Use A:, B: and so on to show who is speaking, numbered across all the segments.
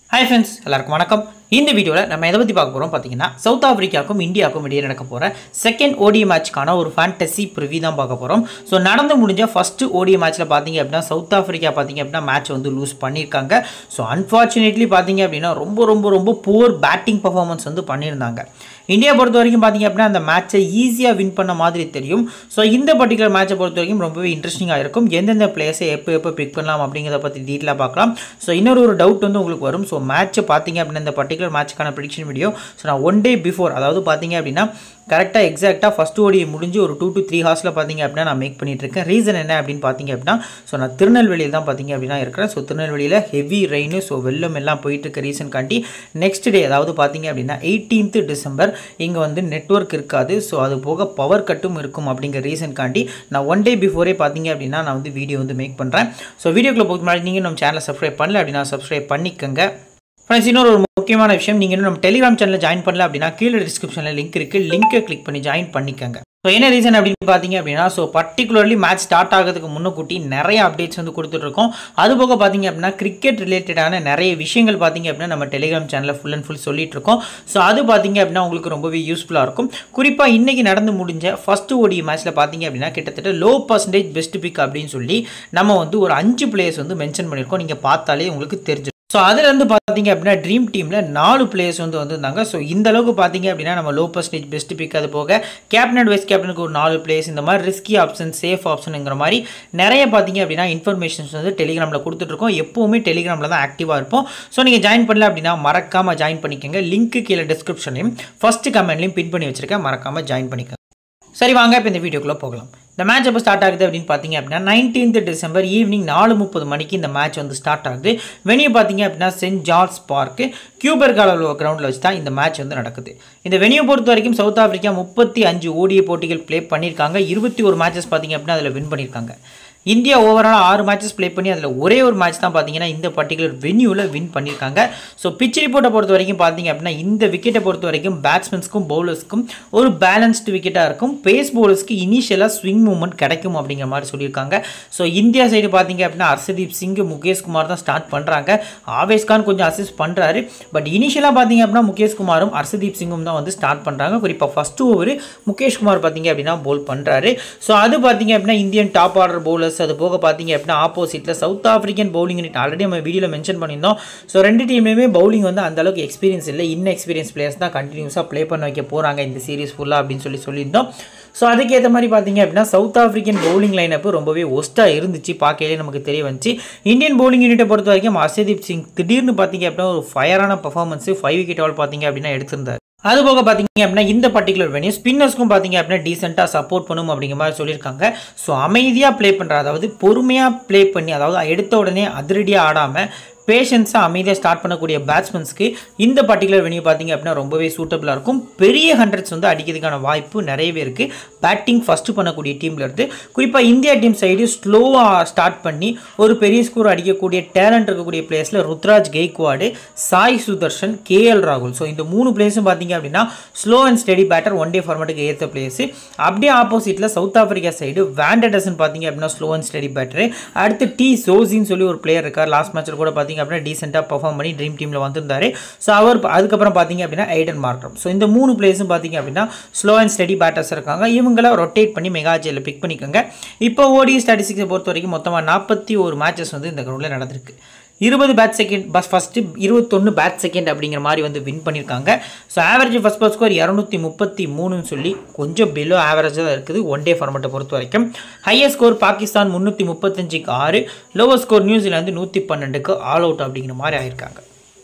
A: hi friends எல்லாருக்கும் வணக்கம் இந்த வீடியோவில் நம்ம எதை பற்றி பார்க்க போகிறோம் பார்த்தீங்கன்னா சவுத் ஆப்பிரிக்காவுக்கும் இந்தியாவுக்கும் இடையே நடக்க போகிற செகண்ட் ஓடி மேட்ச்க்கான ஒரு ஃபேண்டசி ப்ரிவி தான் பார்க்க போகிறோம் ஸோ நடந்து முடிஞ்ச ஃபஸ்ட்டு ஓடி மேட்ச்சில் பார்த்தீங்க அப்படின்னா சவுத் ஆஃப்ரிக்கா பார்த்தீங்க அப்படின்னா மேட்ச் வந்து லூஸ் பண்ணியிருக்காங்க ஸோ அன்ஃபார்ச்சுனேட்லி பார்த்தீங்க அப்படின்னா ரொம்ப ரொம்ப ரொம்ப புவர் பேட்டிங் பர்ஃபார்மன்ஸ் வந்து பண்ணியிருந்தாங்க இந்தியா பொறுத்த வரைக்கும் பார்த்தீங்க அப்படின்னா அந்த மேட்ச்சை ஈஸியாக வின் பண்ண மாதிரி தெரியும் ஸோ இந்த பர்டிகுலர் மேட்சை பொறுத்த வரைக்கும் ரொம்பவே இன்ட்ரெஸ்டிங்காக இருக்கும் எந்தெந்த பிளேயர்ஸை எப்போ எப்போ பிக் பண்ணலாம் அப்படிங்கிறத பற்றி டீட்டெயிலாக பார்க்கலாம் ஸோ இன்னொரு ஒரு டவுட் வந்து உங்களுக்கு வரும் ஸோ மேட்ச்சை பார்த்தீங்க அப்படின்னா இந்த பர்டிகுலர் மேட்ச்க்கான ப்ரிடிக்ஷன் வீடியோ ஸோ நான் ஒன் டே பிஃபோர் அதாவது பார்த்தீங்க அப்படின்னா கரெக்டாக எக்ஸாக்டாக ஃபஸ்ட் ஓடி முடிஞ்சு ஒரு டூ டு த்ரீ ஹார்ஸில் பார்த்தீங்க அப்படின்னா நான் மேக் பண்ணிட்டு இருக்கேன் ரீசன் என்ன அப்படின்னு பார்த்தீங்க அப்படின்னா ஸோ நான் திருநெல்வேலியில் தான் பார்த்தீங்க அப்படின்னா இருக்கிறேன் ஸோ திருநெல்வேலியில் ஹெவி ரெயின் ஸோ வெள்ளம் எல்லாம் போயிட்டு இருக்க ரீசன் காட்டி நெக்ஸ்ட் டே அதாவது பார்த்தீங்க அப்படின்னா எயிட்டீன்த் டிசம்பர் இங்கே வந்து நெட்ஒர்க் இருக்காது ஸோ அது போக பவர் கட்டும் இருக்கும் அப்படிங்கிற ரீசன் காண்டி நான் ஒன் டே பிஃபோரே பார்த்தீங்க அப்படின்னா நான் வந்து வீடியோ வந்து மேக் பண்ணுறேன் ஸோ வீடியோக்குள்ள போக முன்னாடி நீங்கள் நம்ம சேனலை சப்ஸ்கிரைப் பண்ணல அப்படின்னா சப்ஸ்கிரைப் பண்ணிக்கோங்க ஃப்ரெண்ட்ஸ் இன்னொரு ஒரு முக்கியமான விஷயம் நீங்கள் இன்னும் நம்ம டெலிகிராம் சேனலில் ஜாயின் பண்ணல அப்படின்னா கீழே டிஸ்கிரிப்ஷனில் லிங்க் இருக்குது லிங்கை கிளிக் பண்ணி ஜாயின் பண்ணிக்கோங்க ஸோ என்ன ரீசன் அப்படின்னு பார்த்தீங்க அப்படின்னா ஸோ பர்டிகுலர்லி மேட்ச் ஸ்டார்ட் ஆகிறதுக்கு முன்னக்கூட்டி நிறைய அப்டேட்ஸ் வந்து கொடுத்துட்ருக்கோம் அது போக பார்த்தீங்க அப்படின்னா கிரிக்கெட் ரிலேட்டடான நிறைய விஷயங்கள் பார்த்தீங்க அப்படின்னா நம்ம டெலிகிராம் சேனலில் ஃபுல் அண்ட் ஃபுல் சொல்லிட்டு இருக்கோம் ஸோ அது பார்த்தீங்க அப்படின்னா உங்களுக்கு ரொம்பவே யூஸ்ஃபுல்லாக இருக்கும் குறிப்பாக இன்றைக்கி நடந்து முடிஞ்ச ஃபஸ்ட்டு ஓடி மேட்ச்சில் பார்த்தீங்க அப்படின்னா கிட்டத்தட்ட லோ பர்சன்டேஜ் பெஸ்ட் பிக் அப்படின்னு சொல்லி நம்ம வந்து ஒரு அஞ்சு பிளேயர்ஸ் வந்து மென்ஷன் பண்ணியிருக்கோம் நீங்கள் பார்த்தாலே உங்களுக்கு தெரிஞ்சு ஸோ அதுலேருந்து பார்த்தீங்க அப்படின்னா ட்ரீம் டீமில் நாலு பிளேயர்ஸ் வந்து வந்திருந்தாங்க ஸோ இந்த அளவுக்கு பார்த்தீங்க அப்படின்னா நம்ம லோ பர்சன்டேஜ் பெஸ்ட் பிக் அது போக கேப்டன் அண்ட் வைஸ் கேப்டனுக்கு ஒரு நாலு பிளேயர்ஸ் இந்த மாதிரி ரிஸ்கி ஆப்ஷன் சேஃப் ஆப்ஷனுங்கிற மாதிரி நிறைய பார்த்தீங்க அப்படின்னா இன்ஃபர்மேஷன்ஸ் வந்து டெலிகிராமில் கொடுத்துட்ருக்கோம் எப்போவுமே டெலிகிராமில் தான் ஆக்டிவாக இருப்போம் ஸோ நீங்கள் ஜாயின் பண்ணல அப்படின்னா மறக்காமல் ஜாயின் பண்ணிக்கோங்க லிங்க்கு கீழே டிஸ்கிரிப்ஷன்லையும் ஃபஸ்ட்டு கமெண்ட்லையும் பின் பண்ணி வச்சிருக்கேன் மறக்காமல் ஜாயின் பண்ணிக்கோங்க சரி வாங்க இப்போ இந்த வீடியோக்குள்ளே போகலாம் இந்த மேட்ச் எப்போ ஸ்டார்ட் ஆகுது அப்படின்னு பார்த்தீங்க அப்படின்னா நைன்டீன்த் டிசம்பர் ஈவினிங் நாலு முப்பது மணிக்கு இந்த மேட்ச் வந்து ஸ்டார்ட் ஆகுது வெனியூ பார்த்தீங்க அப்படின்னா சென்ட் ஜார்ஜ் பார்க்கு கியூபர் கால கிரவுண்டில் வச்சு தான் இந்த மேட்ச் வந்து நடக்குது இந்த வெனியூ பொறுத்த வரைக்கும் சவுத் ஆஃப்ரிக்கா முப்பத்தி அஞ்சு ஓடிய போட்டிகள் ப்ளே பண்ணியிருக்காங்க இருபத்தி ஒரு மேட்சஸ் பார்த்தீங்க அப்படின்னா அதில் வின் பண்ணியிருக்காங்க இந்தியா ஓவரால் ஆறு மேட்சஸ் ப்ளே பண்ணி அதில் ஒரே ஒரு மேட்ச் தான் பார்த்தீங்கன்னா இந்த பர்டிகுலர் வென்யூவில் வின் பண்ணியிருக்காங்க ஸோ பிச் ரிப்போர்ட்டை பொறுத்த வரைக்கும் பார்த்தீங்க அப்படின்னா இந்த விக்கெட்டை பொறுத்த வரைக்கும் பேட்ஸ்மேன்ஸ்க்கும் பவுலர்ஸ்க்கும் ஒரு பேலன்ஸ்டு விக்கெட்டாக இருக்கும் பேஸ் பவுலர்ஸ்க்கு இனிஷியலாக ஸ்விங் மூவ்மெண்ட் கிடைக்கும் அப்படிங்கிற மாதிரி சொல்லியிருக்காங்க ஸோ இந்தியா சைடு பார்த்தீங்க அப்படின்னா ஹர்ஷதீப் சிங் முகேஷ் குமார் தான் ஸ்டார்ட் பண்ணுறாங்க ஆவேஸ் கான் கொஞ்சம் அசிஸ்ட் பண்ணுறாரு பட் இனிஷியலாக பார்த்தீங்க அப்படின்னா முகேஷ் குமாரும் ஹர்ஷதீப் சிங்கும் தான் வந்து ஸ்டார்ட் பண்ணுறாங்க குறிப்பாக ஃபஸ்ட்டு ஓவர் முகேஷ் குமார் பார்த்தீங்க அப்படின்னா போல் பண்ணுறாரு ஸோ அது பார்த்தீங்க அப்படின்னா இந்தியன் டாப் ஆர்டர் பவுலர்ஸ் அது போக பார்த்தீங்க அப்படின்னா ஆப்போசிட்டில் South African bowling unit already நம்ம வீடியோவில் மென்ஷன் பண்ணியிருந்தோம் ஸோ ரெண்டு டீம்லேயுமே பவுலிங் வந்து அந்த அளவுக்கு எக்ஸ்பீரியன்ஸ் இல்லை இன்னும் எக்ஸ்பீரியன்ஸ் பிளேயர்ஸ் தான் கண்டினியூஸாக ப்ளே பண்ண வைக்க போகிறாங்க இந்த சீரிஸ் ஃபுல்லாக அப்படின்னு சொல்லி சொல்லியிருந்தோம் ஸோ அதுக்கேற்ற மாதிரி பார்த்தீங்க அப்படின்னா சவுத் ஆஃப்ரிக்கன் பவுலிங் லைனப் ரொம்பவே ஒஸ்ட்டாக இருந்துச்சு பார்க்கையிலே நமக்கு தெரிய வந்துச்சு இந்தியன் பவுலிங் யூனிட்டை பொறுத்த வரைக்கும் ஹர்ஷதீப் சிங் திடீர்னு பார்த்தீங்க அப்படின்னா ஒரு ஃபயரான பர்ஃபார்மன்ஸு ஃபைவ் விக்கெட் ஆல் பார்த்தீங்க அப்படின்னா எடுத்திருந்தார் அது போக பார்த்தீங்க அப்படின்னா இந்த பர்டிகுலர் வெனியூ ஸ்பின்னர்ஸ்க்கும் பார்த்தீங்க அப்படின்னா டீசெண்டாக சப்போர்ட் பண்ணும் அப்படிங்கிற மாதிரி சொல்லியிருக்காங்க ஸோ அமைதியாக ப்ளே பண்ணுற அதாவது பொறுமையாக ப்ளே பண்ணி அதாவது எடுத்த உடனே அதிரடியாக ஆடாமல் பேஷன்ஸாக அமைதியாக ஸ்டார்ட் பண்ணக்கூடிய பேட்ஸ்மேன்ஸ்க்கு இந்த பர்டிகுலர் வெனியூ பார்த்தீங்க அப்படின்னா ரொம்பவே சூட்டபுளாக இருக்கும் பெரிய ஹண்ட்ரட்ஸ் வந்து அடிக்கிறதுக்கான வாய்ப்பு நிறையவே இருக்குது பேட்டிங் ஃபஸ்ட்டு பண்ணக்கூடிய டீமில் இருந்து குறிப்பாக இந்தியா டீம் சைடு ஸ்லோவாக ஸ்டார்ட் பண்ணி ஒரு பெரிய ஸ்கோர் அடிக்கக்கூடிய டேலண்ட் இருக்கக்கூடிய பிளேயர்ஸில் ருத்ராஜ் கெய்க்வாடு சாய் சுதர்ஷன் கேஎல் ராகுல் ஸோ இந்த மூணு பிளேயர்ஸும் பார்த்தீங்க அப்படின்னா slow and steady batter one day ஃபார்மேட்டுக்கு ஏற்ற பிளேயர்ஸ் அப்படியே ஆப்போசிட்டில் சவுத் ஆஃப்ரிக்கா சைடு வேண்டடசன் பார்த்தீங்க அப்படின்னா ஸ்லோ அண்ட் ஸ்டெடி பேட்டரு அடுத்து டி சோசின்னு சொல்லி ஒரு பிளேயர் இருக்கார் லாஸ்ட் மேட்ச்சில் கூட பார்த்தீங்க அப்படின்னா டீசெண்டாக பர்ஃபார்ம் பண்ணி ட்ரீம் டீமில் வந்திருந்தாரு ஸோ அவர் அதுக்கப்புறம் பார்த்தீங்க அப்படின்னா ஐடன் மார்க்ரம் ஸோ இந்த மூணு பிளேஸும் பார்த்தீங்க அப்படின்னா ஸ்லோ அண்ட் ஸ்டெடி பேட்டர்ஸ் இருக்காங்க இவங்கள ரொட்டேட் பண்ணி மெகாஜியில் பிக் பண்ணிக்கோங்க இப்போ ஓடி ஸ்டாட்டிஸ்டிக்ஸை பொறுத்த வரைக்கும் மொத்தமாக நாற்பத்தி ஒரு மேட்சஸ் வந்து இந்த கிரௌண்டில் நடந்திருக்கு இருபது பேட் செகண்ட் பஸ் ஃபஸ்ட்டு இருபத்தொன்று பேட் செகண்ட் அப்படிங்கிற மாதிரி வந்து வின் பண்ணியிருக்காங்க so average first ball score இரநூத்தி முப்பத்தி மூணுன்னு சொல்லி கொஞ்சம் பிலோ ஆவரேஜாக தான் இருக்குது ஒன் டே ஃபார்மெட்டை பொறுத்த வரைக்கும் ஹையஸ்ட் ஸ்கோர் பாகிஸ்தான் முந்நூற்றி முப்பத்தஞ்சுக்கு ஆறு லோவர் ஸ்கோர் நியூசிலாந்து நூற்றி பன்னெண்டுக்கு ஆல் அவுட் அப்படிங்கிற மாதிரி ஆயிருக்காங்க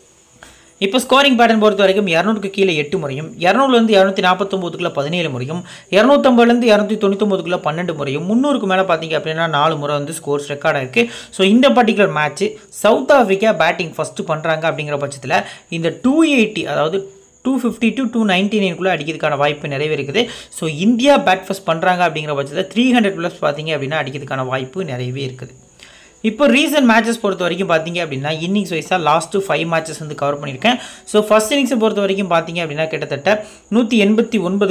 A: இப்போ ஸ்கோரிங் பேட்டர்ன் பொறுத்த வரைக்கும் இரநூறுக்கு கீழே எட்டு முறையும் இரநூறுலேருந்து இரநூத்தி நாற்பத்தொம்போதுக்குள்ள பதினேழு முறையும் இரநூத்தம்பதுலேருந்து இரநூத்தி தொண்ணூத்தொம்பதுக்குள்ள பன்னெண்டு முறையும் முந்நூறுக்கு மேலே பார்த்தீங்க அப்படின்னா நாலு முறை வந்து ஸ்கோர்ஸ் ரெக்கார்ட் ஆயிருக்கு ஸோ இந்த particular match South Africa batting first பண்ணுறாங்க அப்படிங்கிற பட்சத்தில் இந்த டூ எயிட்டி அதாவது two fifty to two ninety நைனுக்குள்ளே அடிக்கிறதுக்கான வாய்ப்பு நிறையவே இருக்குது ஸோ இந்தியா பேட் ஃபஸ்ட் பண்ணுறாங்க அப்படிங்கிற பட்சத்தில் த்ரீ ஹண்ட்ரட் ப்ளஸ் பார்த்தீங்க அப்படின்னா அடிக்கிறதுக்கான வாய்ப்பு நிறையவே இருக்குது இப்போ ரீசன்ட் மேட்சஸ் பொறுத்த வரைக்கும் பார்த்தீங்க அப்படின்னா இன்னிங்ஸ் வைஸாக லாஸ்ட்டு ஃபைவ் மேட்சஸ் வந்து கவர் பண்ணியிருக்கேன் ஸோ ஃபஸ்ட் இன்னிங்ஸை பொறுத்த வரைக்கும் பார்த்தீங்க அப்படின்னா கிட்டத்தட்ட நூற்றி எண்பத்தி ஒன்பதுக்கு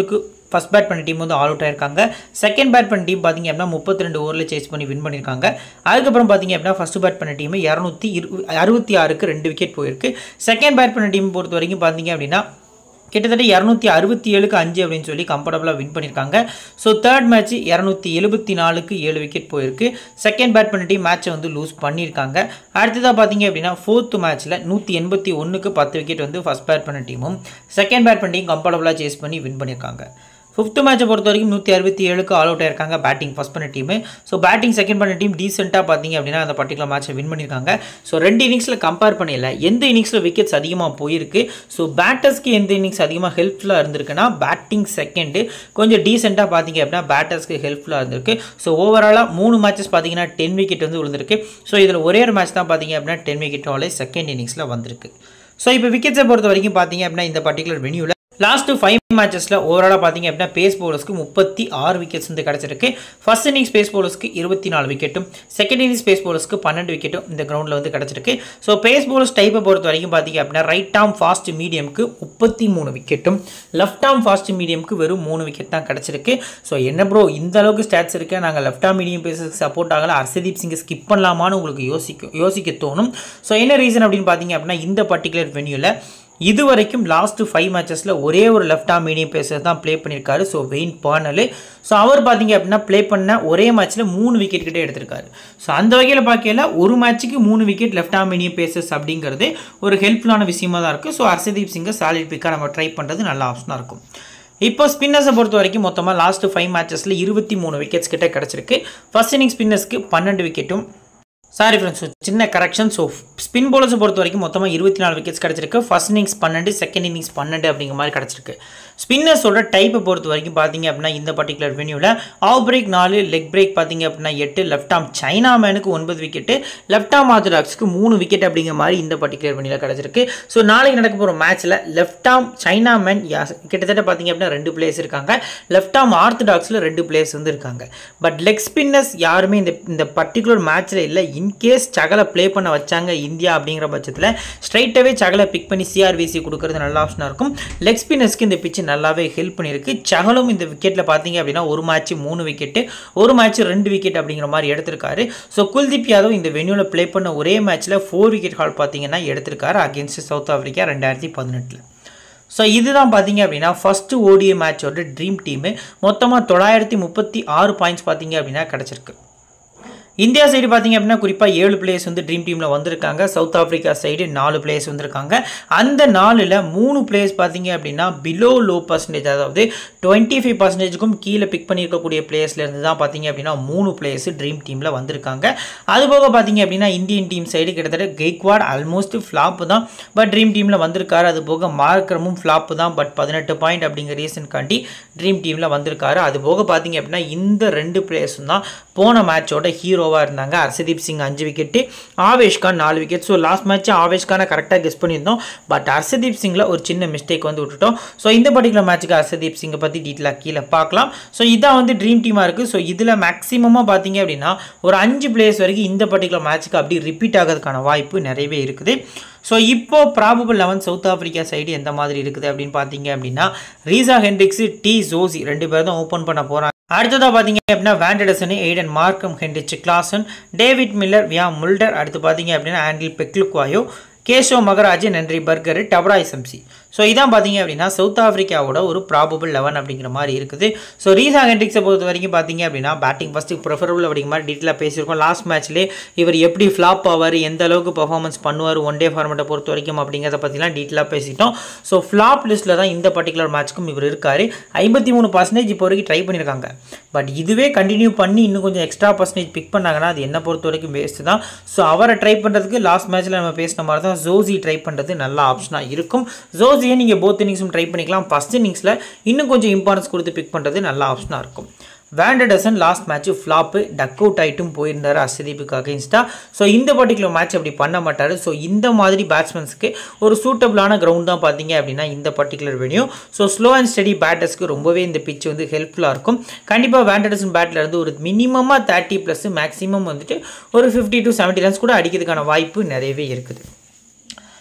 A: ஃபஸ்ட் பேட் பண்ண டீம் வந்து ஆல் அவுட் ஆயிருக்காங்க செகண்ட் பேட் பண்ண டீம் பார்த்தீங்க அப்படின்னா முப்பத்தி ரெண்டு ஓவரில் சேஸ் பண்ணி வின் பண்ணியிருக்காங்க அதுக்கப்புறம் பார்த்தீங்க அப்படின்னா ஃபஸ்ட் பேட் பண்ண டீம் இரநூத்தி இரு அறுபத்தி ஆறுக்கு ரெண்டு விக்கெட் போயிருக்கு செகண்ட் பேட் பண்ண டீம் பொறுத்த வரைக்கும் பார்த்தீங்க அப்படின்னா கிட்டத்தட்ட இரநூத்தி அறுபத்தி ஏழுக்கு அஞ்சு அப்படின்னு சொல்லி கம்ஃபர்டபுளாக வின் பண்ணியிருக்காங்க ஸோ தேர்ட் மேட்ச் இரநூத்தி எழுபத்தி நாலுக்கு ஏழு விக்கெட் போயிருக்கு செகண்ட் பேட் பண்ணி டீம் மேட்சை வந்து லூஸ் பண்ணியிருக்காங்க அடுத்ததாக பார்த்தீங்க அப்படின்னா ஃபோர்த் மேட்ச்சில் நூற்றி எண்பத்தி ஒன்றுக்கு பத்து விக்கெட் வந்து ஃபஸ்ட் பேட் பண்ண டீமும் செகண்ட் பேட் பண்ணி டீம் கம்ஃபர்டபுளாக சேஸ் பண்ணி வின் பண்ணியிருக்காங்க ஃபிஃப்த் மேட்சை பொறுத்த வரைக்கும் நூற்றி அறுபத்தி ஏழுக்கு ஆல் அவுட் ஆயிருக்காங்க பேட்டிங் ஃபஸ்ட் பண்ண டீம் ஸோ பேட்டிங் செகண்ட் பண்ண டீம் டீசெண்டாக பார்த்தீங்க அப்படின்னா அந்த பர்டிகுலர் மேட்சை வின் பண்ணியிருக்காங்க ஸோ ரெண்டு இன்னிங்ஸில் கம்பேர் பண்ணல எந்த இன்னிங்ஸில் விக்கெட்ஸ் அதிகமாக போயிருக்கு ஸோ பேட்டர்ஸ்க்கு எந்த இன்னிங்ஸ் அதிகமாக ஹெல்ப்ஃபுல்லாக இருந்திருக்குன்னா பேட்டிங் செகண்டு கொஞ்சம் டீசெண்டாக பார்த்தீங்க அப்படின்னா பேட்டர்ஸ்க்கு ஹெல்ப்ஃபுல்லாக இருந்திருக்கு ஸோ ஓவராலாக மூணு மேட்சஸ் பார்த்தீங்கன்னா டென் விக்கெட் வந்து விழுந்திருக்கு ஸோ இதில் ஒரே ஒரு மேட்ச் தான் பார்த்தீங்க அப்படின்னா டென் விக்கெட் ஆலே செகண்ட் இன்னிங்ஸில் வந்திருக்கு ஸோ இப்போ விக்கெட்ஸை பொறுத்த வரைக்கும் பார்த்தீங்க அப்படின்னா இந்த பர்டிகுலர் வெனியூவில் லாஸ்ட்டு ஃபைவ் மேட்சஸில் ஓவராலாக பார்த்தீங்க அப்படின்னா பேஸ் பவுலர்ஸ்க்கு முப்பத்தி ஆறு விக்கெட்ஸ் வந்து கிடச்சிருக்கு ஃபர்ஸ்ட் இன்னிங்ஸ் பேஸ் பவுலர்ஸ்க்கு இருபத்தி நாலு விக்கெட்டும் செகண்ட் இன்னிங்ஸ் பேஸ் பவுலர்ஸ்க்கு பன்னெண்டு விக்கெட்டும் இந்த கிரவுண்டில் வந்து கிடச்சிருக்கு ஸோ பேஸ் பவுலர்ஸ் டைப்பை பொறுத்த வரைக்கும் பார்த்தீங்க அப்படின்னா ரைட் ஆம் ஃபாஸ்ட் மீடியம்க்கு முப்பத்தி மூணு விக்கெட்டும் லெஃப்ட் ஆம் ஃபாஸ்ட் மீடியம்க்கு வெறும் மூணு விக்கெட் தான் கிடச்சிருக்கு ஸோ என்ன ப்ரோ இந்த அளவுக்கு ஸ்டாட்ஸ் இருக்கு நாங்கள் லெஃப்ட் ஆம் மீடியம் பேஸுக்கு சப்போர்ட் ஆகல ஹர்ஷதீப் சிங்கை ஸ்கிப் பண்ணலாமான்னு உங்களுக்கு யோசிக்க யோசிக்க தோணும் ஸோ என்ன ரீசன் அப்படின்னு பார்த்தீங்க அப்படின்னா இந்த பர்டிகுலர் வென்யூவில் இது வரைக்கும் லாஸ்ட்டு ஃபைவ் மேட்சஸில் ஒரே ஒரு லெஃப்ட் ஆம் மீடியம் பேசர் தான் ப்ளே பண்ணியிருக்காரு ஸோ வெயின் பார்னலு ஸோ அவர் பார்த்தீங்க அப்படின்னா ப்ளே பண்ண ஒரே மேட்ச்சில் மூணு விக்கெட் கிட்டே எடுத்திருக்காரு ஸோ அந்த வகையில் பார்க்கல ஒரு மேட்ச்சுக்கு மூணு wicket left arm medium pacers அப்படிங்கிறது ஒரு ஹெல்ப்ஃபுல்லான விஷயமா தான் இருக்குது ஸோ ஹர்ஷதீப் சிங்கை சாலிட் பிக்காக நம்ம ட்ரை பண்ணுறது நல்ல ஆப்ஷனாக இருக்கும் இப்போ ஸ்பின்னர்ஸை பொறுத்த வரைக்கும் மொத்தமாக லாஸ்ட் ஃபைவ் மேட்சஸில் இருபத்தி மூணு விக்கெட்ஸ் கிட்ட கிடச்சிருக்கு ஃபர்ஸ்ட் இன்னிங் ஸ்பின்னர்ஸ்க்கு பன்னெண்டு விக்கெட்டும் சாரி ஃப்ரெண்ட்ஸ் சின்ன கரெக்ஷன் ஸோ ஸ்பின் போலர்ஸை பொறுத்த வரைக்கும் மொத்தமாக இருபத்தி நாலு விக்கெட்ஸ் கிடச்சிருக்கு ஃபர்ஸ்ட் இன்னிங்ஸ் பன்னெண்டு செகண்ட் இன்னிங்ஸ் பன்னெண்டு அப்படிங்கிற மாதிரி கிடச்சிருக்கு ஸ்பின்னர்ஸோட டைப்பை பொறுத்த வரைக்கும் பார்த்தீங்க அப்படின்னா இந்த பர்டிகுலர் வென்யூவில் ஆஃப் பிரேக் நாலு லெக் பிரேக் பார்த்தீங்க அப்படின்னா எட்டு லெஃப்ட் ஆம் சைனா மேனுக்கு ஒன்பது விக்கெட்டு லெஃப்ட் ஆம் ஆர்த்தடாக்ஸ்க்கு மூணு விக்கெட் அப்படிங்கிற மாதிரி இந்த பர்டிகுலர் வென்யூவில் கிடச்சிருக்கு ஸோ நாளைக்கு நடக்க போகிற மேட்ச்சில் லெஃப்ட் ஆம் சைனா மேன் கிட்டத்தட்ட பார்த்தீங்க அப்படின்னா ரெண்டு பிளேயர்ஸ் இருக்காங்க லெஃப்ட் ஆம் ஆர்த்தடாக்ஸில் ரெண்டு பிளேயர்ஸ் வந்து இருக்காங்க பட் லெக் ஸ்பின்னர்ஸ் யாருமே இந்த இந்த பர்டிகுலர் மேட்ச்சில் இல்லை இன்கேஸ் சகலை ப்ளே பண்ண வச்சாங்க இந்தியா அப்படிங்கிற பட்சத்தில் ஸ்ட்ரைட்டாகவே சகலை பிக் பண்ணி சிஆர்விசி கொடுக்கறது நல்ல ஆப்ஷனாக இருக்கும் லெக் ஸ்பின்னர்ஸ்க்கு இந்த பிச்சு நல்லாவே ஹெல்ப் பண்ணியிருக்கு சகலும் இந்த விக்கெட்டில் பார்த்தீங்க அப்படின்னா ஒரு மேட்ச் மூணு விக்கெட்டு ஒரு மேட்ச் ரெண்டு விக்கெட் அப்படிங்கிற மாதிரி எடுத்திருக்காரு ஸோ குல்தீப் யாதவ் இந்த வென்யூவில் ப்ளே பண்ண ஒரே மேட்ச்சில் ஃபோர் விக்கெட் ஹால் பார்த்தீங்கன்னா எடுத்திருக்காரு அகேன்ஸ்ட் சவுத் ஆஃப்ரிக்கா ரெண்டாயிரத்தி பதினெட்டில் ஸோ இதுதான் பார்த்தீங்க அப்படின்னா ஃபஸ்ட்டு ஓடிஏ மேட்சோட ட்ரீம் டீமு மொத்தமாக தொள்ளாயிரத்தி முப்பத்தி ஆறு பாயிண்ட்ஸ் பார்த்தீங்க அப்படின்னா கிடச்சிருக்கு இந்தியா சைடு பார்த்தீங்க அப்படின்னா குறிப்பாக ஏழு பிளேயர்ஸ் வந்து ட்ரீம் டீமில் வந்திருக்காங்க சவுத் ஆஃப்ரிக்கா சைடு நாலு பிளேயர்ஸ் வந்திருக்காங்க அந்த நாலில் மூணு பிளேயர்ஸ் பார்த்தீங்க அப்படின்னா பிலோ லோ பர்சன்டேஜ் அதாவது டுவெண்ட்டி ஃபைவ் பர்சன்டேஜுக்கும் கீழே பிக் பண்ணியிருக்கக்கூடிய பிளேயர்ஸ்லேருந்து தான் பார்த்தீங்க அப்படின்னா மூணு பிளேயர்ஸ் ட்ரீம் டீமில் வந்திருக்காங்க அதுபோக பார்த்தீங்க அப்படின்னா இந்தியன் டீம் சைடு கிட்டத்தட்ட கெய்க்வாட் ஆல்மோஸ்ட் ஃப்ளாப்பு தான் பட் ட்ரீம் டீமில் வந்திருக்காரு அது போக மார்க்கரமும் ஃப்ளாப்பு தான் பட் பதினெட்டு பாயிண்ட் அப்படிங்கிற ரீசன்காண்டி ட்ரீம் டீமில் வந்திருக்காரு அது போக பார்த்தீங்க அப்படின்னா இந்த ரெண்டு பிளேயர்ஸும் தான் போன மேட்சோட ஹீரோவாக இருந்தாங்க ஹர்ஷதீப் சிங் அஞ்சு விக்கெட்டு ஆவேஷ் கான் நாலு wicket so last match Avesh கானை கரெக்டாக கெஸ் பண்ணியிருந்தோம் பட் ஹர்ஷதீப் சிங்கில் ஒரு சின்ன மிஸ்டேக் வந்து விட்டுட்டோம் ஸோ இந்த பர்டிகுலர் மேட்ச்சுக்கு ஹர்ஷதீப் சிங்கை பற்றி டீட்டெயிலாக கீழே பார்க்கலாம் ஸோ இதான் வந்து ட்ரீம் டீமாக இருக்குது ஸோ இதில் மேக்ஸிமமாக பார்த்தீங்க அப்படின்னா ஒரு அஞ்சு பிளேயர்ஸ் வரைக்கும் இந்த பர்டிகுலர் மேட்ச்சுக்கு அப்படி ரிப்பீட் ஆகிறதுக்கான வாய்ப்பு நிறையவே இருக்குது ஸோ இப்போ probable eleven South Africa side எந்த மாதிரி இருக்குது அப்படின்னு பார்த்தீங்க அப்படின்னா ரீசா ஹென்ரிக்ஸ் டி ஜோசி ரெண்டு பேர் தான் ஓப்பன் பண்ண போகிறாங்க அடுத்ததாக பார்த்தீங்க அப்படின்னா van der Dussen Aiden Markram Heinrich Klaasen David Miller Wiaan Mulder அடுத்து பார்த்தீங்க அப்படின்னா ஆண்டில் பெக்லுக்வாயோ கேஷவ் மகராஜன் நன்றி பர்கர் டபராய் சம்சி ஸோ இதான் பார்த்தீங்க அப்படின்னா சவுத் ஆஃப்ரிக்காவோட ஒரு ப்ராபபிள் லெவன் அப்படிங்கிற மாதிரி இருக்குது ஸோ ரீசா ஹென்ட்ரிக்ஸை பொறுத்த வரைக்கும் பார்த்தீங்க அப்படின்னா பேட்டிங் ஃபஸ்ட்டு ப்ரிஃபரபிள் அப்படிங்கிற மாதிரி டீட்டெயிலாக பேசியிருக்கோம் லாஸ்ட் மேட்ச்லேயே இவர் எப்படி ஃப்ளாப் ஆவார் எந்த அளவுக்கு பர்ஃபார்மன்ஸ் பண்ணுவார் ஒன் டே ஃபார்மெட்டை பொறுத்த வரைக்கும் அப்படிங்கிறத பற்றிலாம் டீட்டெயிலாக பேசிட்டோம் ஸோ ஃப்ளாப் லிஸ்ட்டில் தான் இந்த பர்டிகுலர் மேட்ச்க்கும் இவர் இருக்கார் ஐம்பத்தி மூணு பர்சன்டேஜ் இப்போ வரைக்கும் ட்ரை பண்ணியிருக்காங்க பட் இதுவே கண்டினியூ பண்ணி இன்னும் கொஞ்சம் எக்ஸ்ட்ரா பர்சன்டேஜ் பிக் பண்ணாங்கன்னா அது என்ன பொறுத்த வரைக்கும் வேஸ்ட்டு தான் ஸோ அவரை ட்ரை பண்ணுறதுக்கு லாஸ்ட் மேட்ச்சில் நம்ம பேசின மாதிரி தான் ஜோசி ட்ரை பண்ணுறது நல்ல ஆப்ஷனாக இருக்கும் ஜோசியை நீங்கள் போத் இன்னிங்ஸும் ட்ரை பண்ணிக்கலாம் ஃபஸ்ட் இன்னிங்ஸில் இன்னும் கொஞ்சம் இம்பார்ட்டன்ஸ் கொடுத்து பிக் பண்ணுறது நல்ல ஆப்ஷனாக இருக்கும் van der Dussen last match flop duck out ஆகிட்டும் போயிருந்தார் அசதீப்புக்கு அகேன்ஸ்டாக ஸோ இந்த பர்டிகுலர் மேட்ச் அப்படி பண்ண மாட்டார் ஸோ இந்த மாதிரி பேட்ஸ்மேன்ஸ்க்கு ஒரு சூட்டபிளான கிரவுண்ட் தான் பார்த்தீங்க அப்படின்னா இந்த particular venue so slow and steady பேட்டர்ஸ்க்கு ரொம்பவே இந்த பிச் வந்து ஹெல்ப்ஃபுல்லாக இருக்கும் கண்டிப்பாக வேண்டடசன் பேட்டில் இருந்து ஒரு மினிமமாக தேர்ட்டி ப்ளஸ் மேக்ஸிமம் வந்துட்டு ஒரு ஃபிஃப்டி டு செவன்ட்டி ரன்ஸ் கூட அடிக்கிறதுக்கான வாய்ப்பு நிறையவே இருக்குது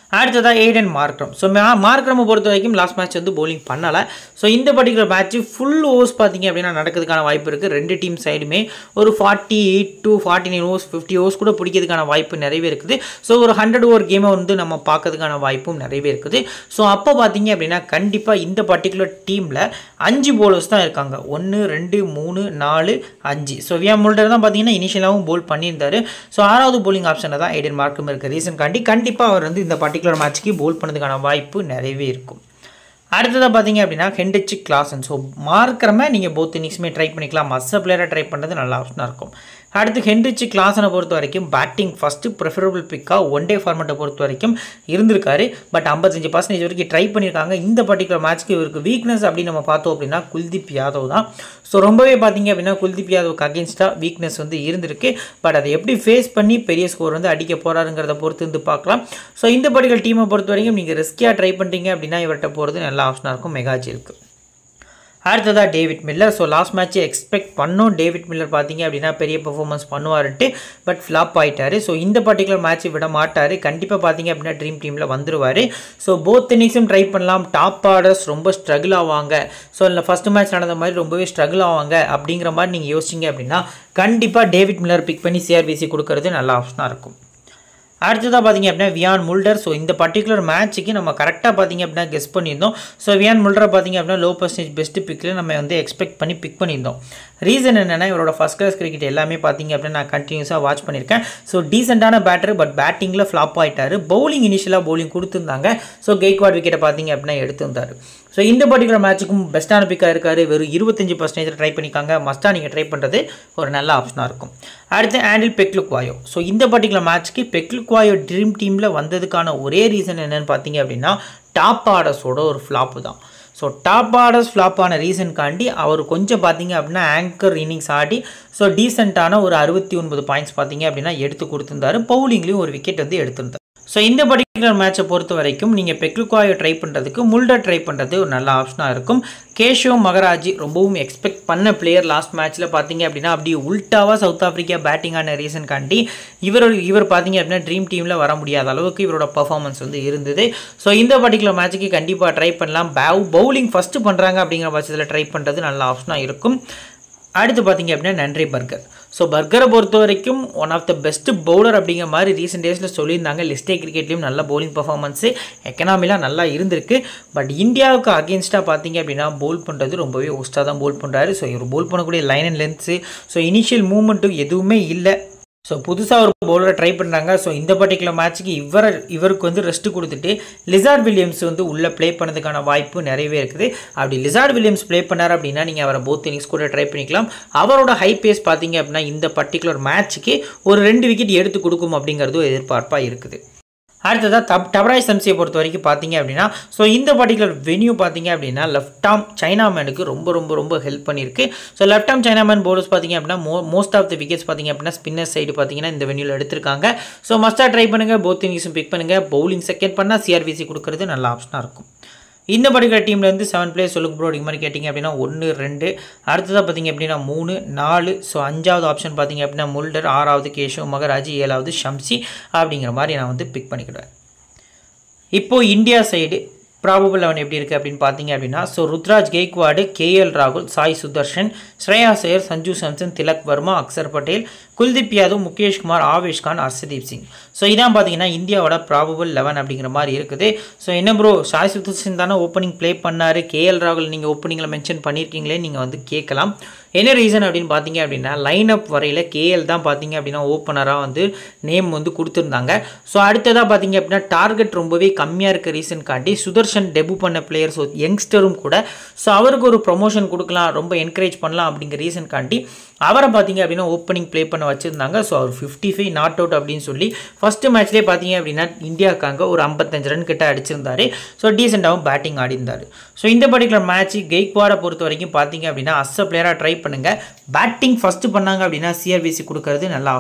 A: அடுத்ததாக எய்டன் மார்க்ரம் ஸோ மார்க்ரமை பொறுத்த வரைக்கும் லாஸ்ட் மேட்ச் வந்து bowling பண்ணலை ஸோ இந்த பர்டிகுலர் மேட்ச் ஃபுல் ஓவர்ஸ் பார்த்தீங்க அப்படின்னா நடக்கிறதுக்கான வாய்ப்பு இருக்குது ரெண்டு டீம் சைடுமே ஒரு forty eight to forty nine overs fifty overs கூட பிடிக்கிறதுக்கான வாய்ப்பு நிறையவே இருக்குது ஸோ ஒரு ஹண்ட்ரட் ஓவர் கேமை வந்து நம்ம பார்க்கறதுக்கான வாய்ப்பும் நிறையவே இருக்குது ஸோ அப்போ பார்த்தீங்க அப்படின்னா கண்டிப்பாக இந்த பர்டிகுலர் டீமில் அஞ்சு போலர்ஸ் தான் இருக்காங்க ஒன்று ரெண்டு மூணு நாலு அஞ்சு ஸோ வியா முல்டர் தான் பார்த்தீங்கன்னா இனிஷியலாகவும் போல் பண்ணியிருந்தாரு ஸோ ஆறாவது bowling ஆப்ஷனில் தான் எய்டன் மார்க்கும் இருக்குது ரீசன் காண்டி கண்டிப்பாக அவர் வந்து இந்த பர்டிகுலர் மேட்ச்க்கு போல் பண்ணதுக்கான வாய்ப்பு நிறையவே இருக்கும் அடுத்ததாக பார்த்தீங்க அப்படின்னா ஹெண்டச்சு கிளாசன் ஸோ மார்க்கிறம நீங்கள் போத் இன்னிங்ஸுமே ட்ரை பண்ணிக்கலாம் மற்ற பிளேயராக ட்ரை பண்ணுறது நல்ல ஆப்ஷனாக இருக்கும் அடுத்து ஹென்ரிச்சு கிளாசனை பொறுத்த வரைக்கும் பேட்டிங் ஃபஸ்ட்டு ப்ரிஃபரபிள் பிக்காக ஒன் டே ஃபார்மெட்டை பொறுத்த வரைக்கும் இருந்திருக்காரு பட் ஐம்பத்தஞ்சு பர்சன்டேஜ் வரைக்கும் ட்ரை பண்ணியிருக்காங்க இந்த பர்டிகுலர் மேட்ச்க்கு இவருக்கு வீக்னஸ் அப்படின்னு நம்ம பார்த்தோம் அப்படின்னா குல்தீப் யாதவ் தான் ஸோ ரொம்பவே பார்த்தீங்க அப்படின்னா குல்தீப் யாதவுக்கு அகேன்ஸ்டாக வீக்னஸ் வந்து இருந்திருக்கு பட் அதை எப்படி ஃபேஸ் பண்ணி பெரிய ஸ்கோர் வந்து அடிக்க போகிறாருங்கிறத பொறுத்து வந்து பார்க்கலாம் ஸோ இந்த பர்டிகுலர் டீமை பொறுத்த வரைக்கும் நீங்கள் ரிஸ்கியாக ட்ரை பண்ணுறீங்க அப்படின்னா இவர்கிட்ட போகிறது நல்ல ஆப்ஷனாக இருக்கும் மெகாஜிலுக்கு அடுத்ததாக டேவிட் மில்லர் ஸோ லாஸ்ட் மேட்ச்சை எக்ஸ்பெக்ட் பண்ணோம் டேவிட் மில்லர் பார்த்தீங்க அப்படின்னா பெரிய பெர்ஃபார்மன்ஸ் பண்ணுவாருன்ட்டு பட் ஃப்ளாப் ஆயிட்டாரு ஸோ இந்த பர்டிகுலர் மேட்ச் விட மாட்டார் கண்டிப்பாக பார்த்தீங்க அப்படின்னா ட்ரீம் டீமில் வந்துருவார் ஸோ போத் இன்னிங்ஸும் ட்ரை பண்ணலாம் டாப் ஆர்டர்ஸ் ரொம்ப ஸ்ட்ரகிள் ஆவாங்க ஸோ இல்லை ஃபஸ்ட் மேட்ச் நடந்த மாதிரி ரொம்பவே ஸ்ட்ரகிள் ஆவாங்க அப்படிங்கிற மாதிரி நீங்கள் யோசிச்சிங்க அப்படின்னா கண்டிப்பாக டேவிட் மில்லர் பிக் பண்ணி சிஆர்பிசி கொடுக்கறது நல்ல ஆப்ஷனாக இருக்கும் அடுத்ததாக பார்த்தீங்க அப்படின்னா வியான் முல்டர் ஸோ இந்த பர்டிகுலர் மேட்ச்சுக்கு நம்ம கரெக்டாக பார்த்தீங்க அப்படின்னா கெஸ் பண்ணியிருந்தோம் ஸோ வியான் முல்டரை பார்த்தீங்க அப்படின்னா லோ பர்சன்டேஜ் பெஸ்ட்டு பிக்கில் நம்ம வந்து எக்ஸ்பெக்ட் பண்ணி பிக் பண்ணியிருந்தோம் ரீசன் என்னென்னா இவரோட ஃபஸ்ட் கிளாஸ் கிரிக்கெட் எல்லாமே பார்த்தீங்க அப்படின்னா நான் கண்டினியூஸாக வாட்ச் பண்ணியிருக்கேன் ஸோ டீசெண்டான பேட்டர் பட் பேட்டிங்கில் ஃப்ளாப் ஆயிட்டாரு பவுலிங் இனிஷியலாக பவுலிங் கொடுத்துருந்தாங்க ஸோ கெய்க்வாட் விக்கெட்டை பார்த்தீங்க அப்படின்னா எடுத்திருந்தார் ஸோ இந்த பர்டிகுலர் மேட்ச்சுக்கும் பெஸ்ட்டான பிக்காக இருக்காரு வெறும் இருபத்தஞ்சு பர்சன்டேஜ் ட்ரை பண்ணிக்காங்க மஸ்ட்டாக நீங்கள் ட்ரை பண்ணுறது ஒரு நல்ல ஆப்ஷனாக இருக்கும் அடுத்து ஆண்டில் பெக்லுக் வாயோ ஸோ இந்த பர்டிகுலர் மேட்ச்க்கு பெக்லுக் வாயோ ட்ரீம் டீமில் வந்ததுக்கான ஒரே ரீசன் என்னன்னு பார்த்தீங்க அப்படின்னா டாப் ஆர்டர்ஸோட ஒரு ஃப்ளாப்பு தான் ஸோ டாப் ஆர்டர்ஸ் ஃப்ளாப் ஆன ரீசன்காண்டி அவர் கொஞ்சம் பார்த்தீங்க அப்படின்னா ஆங்கர் இன்னிங்ஸ் ஆடி ஸோ டீசெண்டான ஒரு அறுபத்தி ஒன்பது பாயிண்ட்ஸ் பார்த்தீங்க அப்படின்னா எடுத்து கொடுத்துருந்தாரு பவுலிங்லேயும் ஒரு விக்கெட் வந்து எடுத்திருந்தார் ஸோ இந்த பர்டிகுலர் மேட்சை பொறுத்த வரைக்கும் நீங்கள் பெக்லுக்காயை ட்ரை பண்ணுறதுக்கு முல்டர் ட்ரை பண்ணுறது ஒரு நல்ல ஆப்ஷனாக இருக்கும் கேஷவ் மகராஜி ரொம்பவும் எக்ஸ்பெக்ட் பண்ண பிளேயர் லாஸ்ட் மேட்ச்சில் பார்த்தீங்க அப்படின்னா அப்படியே உல்ட்டாவாக சவுத் ஆஃப்ரிக்கா பேட்டிங் ஆன ரீசன் காண்டி இவர் இவர் பார்த்தீங்க அப்படின்னா ட்ரீம் டீமில் வர முடியாத அளவுக்கு இவரோட பர்ஃபார்மன்ஸ் வந்து இருந்தது ஸோ இந்த பர்டிகுலர் மேட்ச்சுக்கு கண்டிப்பாக ட்ரை பண்ணலாம் பவு பவுலிங் ஃபஸ்ட்டு பண்ணுறாங்க அப்படிங்கிற பட்சத்தில் ட்ரை பண்ணுறது நல்ல ஆப்ஷனாக இருக்கும் அடுத்து பார்த்தீங்க அப்படின்னா நன்றி பர்கர் ஸோ பர்கரை பொறுத்த வரைக்கும் one of the best bowler அப்படிங்கிற மாதிரி ரீசெண்ட் டேஸில் சொல்லியிருந்தாங்க லிஸ்டே கிரிக்கெட்லேயும் நல்ல பவுலிங் பர்ஃபார்மன்ஸு எக்கனாமிலாம் நல்லா இருந்திருக்கு பட் இந்தியாவுக்கு அகேன்ஸ்டாக பார்த்தீங்க அப்படின்னா பவுல் பண்ணுறது ரொம்பவே ஒஸ்ட்டாக தான் பவுல் பண்ணுறாரு ஸோ இவர் பவுல் பண்ணக்கூடிய line and lengths so initial மூமெண்ட்டும் எதுவுமே இல்லை ஸோ புதுசாக ஒரு பவுலரை ட்ரை பண்ணுறாங்க ஸோ இந்த பர்டிகுலர் மேட்ச்சுக்கு இவரை இவருக்கு வந்து ரெஸ்ட் கொடுத்துட்டு லிசார்ட் வில்லியம்ஸ் வந்து உள்ளே ப்ளே பண்ணதுக்கான வாய்ப்பு நிறையவே இருக்குது அப்படி லிசார்ட் வில்லியம்ஸ் ப்ளே பண்ணார் அப்படின்னா நீங்கள் அவரை போத் இன்னிங்ஸ் கூட ட்ரை பண்ணிக்கலாம் அவரோட ஹை பேஸ் பார்த்தீங்க அப்படின்னா இந்த பர்டிகுலர் மேட்ச்சுக்கு ஒரு ரெண்டு விக்கெட் எடுத்து கொடுக்கும் அப்படிங்கிறதும் எதிர்பார்ப்பாக இருக்குது அடுத்ததாக தப் டபராய் சம்சியை பொறுத்த வரைக்கும் பார்த்தீங்க அப்படின்னா ஸோ இந்த பர்டிகுலர் வென்யூ பார்த்தீங்க அப்படின்னா லெஃப்ட் ஆம் சைனாமேனுக்கு ரொம்ப ரொம்ப ரொம்ப ஹெல்ப் பண்ணியிருக்கு so left arm chinaman bowlers பார்த்தீங்க அப்படின்னா மோ மோஸ்ட் ஆஃப் த விக்கெட்ஸ் பார்த்தீங்க அப்படின்னா ஸ்பின்னர் சைடு பார்த்தீங்கன்னா இந்த வென்யூவில் எடுத்திருக்காங்க ஸோ மஸ்ட்டாக ட்ரை பண்ணுங்கள் போத் இன்னிங்ஸும் பிக் பண்ணுங்கள் பவுலிங் செகண்ட் பண்ணால் சிஆர்பிசி கொடுக்கறது நல்ல ஆப்ஷனாக இருக்கும் இந்த பர்டிகுலர் டீம்லேருந்து செவன் பிளேயர் சொல்லுங்க ப்ரோ அப்படிங்க மாதிரி கேட்டிங்க அப்படின்னா ஒன்று ரெண்டு அடுத்ததாக பார்த்தீங்க அப்படின்னா மூணு நாலு ஸோ அஞ்சாவது ஆப்ஷன் பார்த்தீங்க அப்படின்னா முல்டர் ஆறாவது கேஷவ் மகராஜ் ஏழாவது ஷம்சி அப்படிங்கிற மாதிரி நான் வந்து பிக் பண்ணிக்கிடுவேன் இப்போது இந்தியா சைடு ப்ராபபிள் லெவன் எப்படி இருக்குது அப்படின்னு பார்த்தீங்க அப்படின்னா ஸோ ருத்ராஜ் கெய்க்வாடு கேஎல் ராகுல் சாய் சுதர்ஷன் ஸ்ரேயா சையர் சஞ்சு சாம்சன் திலக் வர்மா அக்சர் பட்டேல் குல்தீப் யாதவ் முகேஷ் குமார் ஆவேஷ் கான் ஹர்ஷதீப் சிங் ஸோ இதான் பார்த்தீங்கன்னா இந்தியாவோட ப்ராபபிள் லெவன் அப்படிங்கிற மாதிரி இருக்குது ஸோ என்ன ப்ரோ சாய் சுதர்ஷன் தானே ஓப்பனிங் ப்ளே பண்ணார் கேஎல் ராகுல் நீங்கள் ஓப்பனிங்கில் மென்ஷன் பண்ணியிருக்கீங்களே நீங்கள் வந்து கேட்கலாம் என்ன ரீசன் அப்படின்னு பார்த்தீங்க அப்படின்னா லைன் அப் வரையில் கேஎல் தான் பார்த்தீங்க அப்படின்னா ஓப்பனராக வந்து நேம் வந்து கொடுத்துருந்தாங்க ஸோ அடுத்ததாக பார்த்தீங்க அப்படின்னா டார்கெட் ரொம்பவே கம்மியாக இருக்க ரீசன் காட்டி சுதர்ஷன் டெபு பண்ண பிளேயர் ஸோ யங்ஸ்டரும் கூட ஸோ அவருக்கு ஒரு ப்ரொமோஷன் கொடுக்கலாம் ரொம்ப என்கரேஜ் பண்ணலாம் அப்படிங்கிற ரீசன் காட்டி அவரை பார்த்தீங்க அப்படின்னா ஓப்பனிங் ப்ளே பண்ண வச்சுருந்தாங்க ஸோ அவர் ஃபிஃப்டி ஃபைவ் நாட் அவுட் அப்படின்னு சொல்லி ஃபஸ்ட்டு மேட்ச்லேயே பார்த்தீங்க அப்படின்னா இந்தியாவுக்காக ஒரு ஐம்பத்தஞ்சு ரன் கிட்ட அடிச்சிருந்தாரு ஸோ டீசெண்டாகவும் பேட்டிங் ஆடிருந்தார் ஸோ இந்த பர்டிகுலர் மேட்ச் கெய்க்வாடை பொறுத்த வரைக்கும் பார்த்தீங்க அப்படின்னா அஸ்ஸ பிளேயராக ட்ரை பண்ணுங்கள் பேட்டிங் ஃபஸ்ட்டு பண்ணாங்க அப்படின்னா சிஆர்பிசி கொடுக்கறது நல்ல ஆப்ஷனாக இருக்கும்